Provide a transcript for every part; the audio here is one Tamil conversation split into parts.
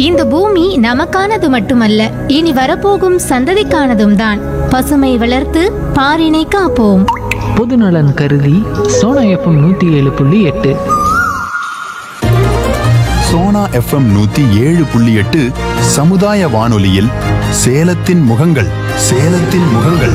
இந்த பூமி நமக்கானது மட்டுமல்ல இனி வரப்போகும் சந்ததிக்கானதும் தான் பசுமை வளர்த்து பாரினை காப்போம் பொதுநலன் கருதி சோனா எஃப்எம் நூற்றி ஏழு புள்ளி எட்டு சோனா எஃப்எம் நூத்தி ஏழு புள்ளி எட்டு சமுதாய வானொலியில் சேலத்தின் முகங்கள் சேலத்தின் முகங்கள்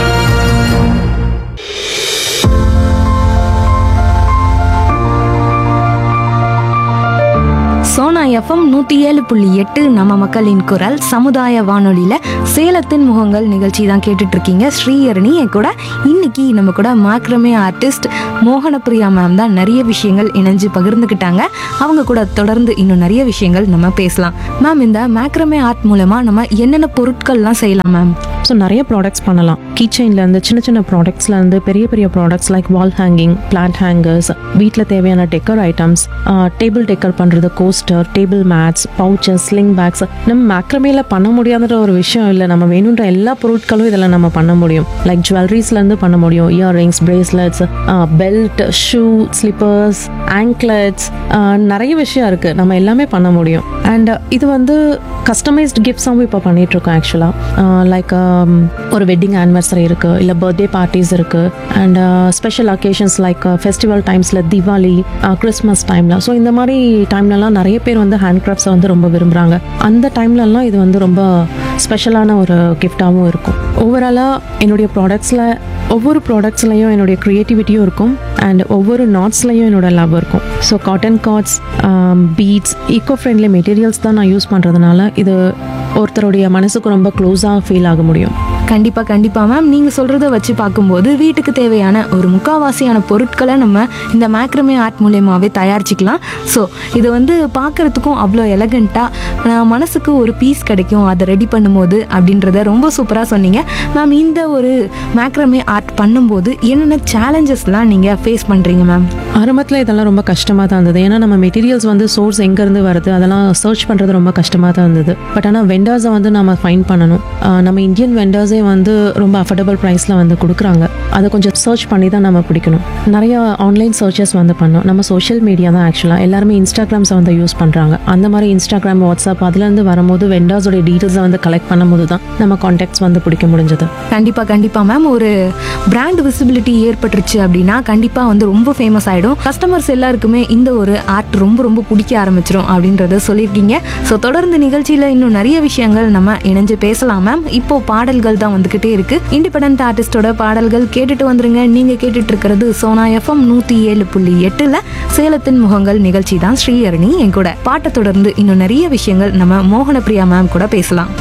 சோனா எஃப்எம் நூற்றி ஏழு புள்ளி எட்டு நம்ம மக்களின் குரல் சமுதாய வானொலியில் சேலத்தின் முகங்கள் நிகழ்ச்சி தான் கேட்டுட்டு இருக்கீங்க ஸ்ரீஹரணி என் கூட இன்னைக்கு நம்ம கூட மாக்ரமே ஆர்டிஸ்ட் மோகனப்பிரியா மேம் தான் நிறைய விஷயங்கள் இணைஞ்சு பகிர்ந்துக்கிட்டாங்க அவங்க கூட தொடர்ந்து இன்னும் நிறைய விஷயங்கள் நம்ம பேசலாம் மேம் இந்த மேக்ரமே ஆர்ட் மூலமா நம்ம என்னென்ன பொருட்கள்லாம் செய்யலாம் மேம் ஸோ நிறைய ப்ராடக்ட்ஸ் பண்ணலாம் கீச்சைன்லேருந்து சின்ன சின்ன ப்ராடக்ட்ஸ்லேருந்து பெரிய பெரிய products like wall hanging plant hangers வீட்டில் தேவையான டெக்கர் ஐட்டம்ஸ் டேபிள் டெக்கர் பண்ணுறது coaster table mats pouches sling bags நம்ம மேக்ரமேல பண்ண முடியாத ஒரு விஷயம் இல்லை நம்ம வேணுன்ற எல்லா பொருட்களும் இதில் நம்ம பண்ண முடியும் லைக் ஜுவல்லரிஸ்லேருந்து பண்ண முடியும் earrings bracelets belt shoe slippers anklets நிறைய விஷயம் இருக்குது நம்ம எல்லாமே பண்ண முடியும் அண்ட் இது வந்து கஸ்டமைஸ்ட் கிஃப்ட்ஸாகவும் இப்போ பண்ணிகிட்ருக்கோம் ஆக்சுவலாக லைக் ஒரு வெட்டிங் ஆனிவர்சரி இருக்குது இல்லை பர்த்டே பார்ட்டிஸ் இருக்குது and special occasions like festival டைம்ஸில் திவாலி கிறிஸ்மஸ் டைமில் ஸோ இந்த மாதிரி டைம்லலாம் நிறைய பேர் வந்து ஹேண்ட் கிராஃப்ட்ஸை வந்து ரொம்ப விரும்புகிறாங்க அந்த டைம்லலாம் இது வந்து ரொம்ப ஸ்பெஷலான ஒரு கிஃப்டாகவும் இருக்கும் ஓவராலாக என்னுடைய ப்ராடக்ட்ஸில் ஒவ்வொரு ப்ராடக்ட்ஸ்லையும் என்னுடைய க்ரியேட்டிவிட்டியும் இருக்கும் அண்ட் ஒவ்வொரு நாட்ஸ்லையும் என்னோட லவ் இருக்கும் so cotton cords beads eco friendly materials தான் நான் யூஸ் பண்ணுறதுனால இது ஒருத்தருடைய மனசுக்கு ரொம்ப க்ளோஸாக ஃபீல் ஆக முடியும் கண்டிப்பாக கண்டிப்பாக மேம் நீங்கள் சொல்கிறத வச்சு பார்க்கும்போது வீட்டுக்கு தேவையான ஒரு முக்காவாசியான பொருட்களை நம்ம இந்த மேக்ரமே ஆர்ட் மூலயமாவே தயாரிச்சிக்கலாம் ஸோ இது வந்து பார்க்குறதுக்கும் அவ்வளோ எலகண்ட்டாக மனசுக்கு ஒரு பீஸ் கிடைக்கும் அதை ரெடி பண்ணும்போது அப்படின்றத ரொம்ப சூப்பராக சொன்னீங்க மேம் இந்த ஒரு மேக்ரமே ஆர்ட் பண்ணும்போது என்னென்ன சேலஞ்சஸ்லாம் நீங்கள் ஃபேஸ் பண்ணுறீங்க மேம் ஆரம்பத்தில் இதெல்லாம் ரொம்ப கஷ்டமாக தான் இருந்தது ஏன்னா நம்ம மெட்டீரியல்ஸ் வந்து சோர்ஸ் எங்கேருந்து வருது அதெல்லாம் சர்ச் பண்ணுறது ரொம்ப கஷ்டமாக தான் இருந்தது பட் ஆனால் வெண்டர்ஸை வந்து நம்ம ஃபைன் பண்ணணும் ஆஹ் நம்ம இந்தியன் வெண்டர்ஸே வந்து ரொம்ப அஃபோர்டபுள் ப்ரைஸில் வந்து கொடுக்குறாங்க அதை கொஞ்சம் சர்ச் பண்ணி தான் நம்ம பிடிக்கணும் நிறைய ஆன்லைன் சர்ச்சஸ் வந்து பண்ணோம் நம்ம சோஷியல் மீடியா தான் ஆக்சுவலாக எல்லாருமே இன்ஸ்டாகிராம்ஸை வந்து யூஸ் பண்ணுறாங்க அந்த மாதிரி இன்ஸ்டாகிராம் வாட்ஸ்அப் அதுலேருந்து வரும்போது வெண்டர்ஸோடைய டீட்டெயில்ஸை வந்து கலெக்ட் பண்ணும்போது தான் நம்ம கான்டாக்ட்ஸ் வந்து பிடிக்க முடிஞ்சது கண்டிப்பாக கண்டிப்பாக மேம் ஒரு பிராண்ட் விசிபிலிட்டி ஏற்பட்டுருச்சு அப்படின்னா கண்டிப்பாக வந்து ரொம்ப ஃபேமஸ் ஆகிடும் கஸ்டமர்ஸ் எல்லாருக்குமே இந்த ஒரு ஆர்ட் ரொம்ப ரொம்ப பிடிக்க ஆரம்பிச்சிடும் அப்படின்றத சொல்லியிருக்கீங்க ஸோ தொடர்ந்து நிகழ்ச்சியில் இன்னும் நிறைய விஷயங்கள் நம்ம இணைஞ்சு பேசலாம் மேம் இப்போ பாடல்கள் தான் வந்துக்கிட்டே இருக்கு இண்டிபெண்ட் ஆர்டிஸ்டோட பாடல்கள் கேட்டுட்டு வந்துருங்க நீங்கள் கேட்டுட்டு இருக்கிறது சோனா எஃப்எம் நூற்றி ஏழு புள்ளி எட்டில் சேலத்தின் முகங்கள் நிகழ்ச்சி தான் ஸ்ரீஹரணி என் கூட பாட்டை தொடர்ந்து இன்னும் நிறைய விஷயங்கள் நம்ம மோகனப்பிரியா மேம் கூட பேசலாம்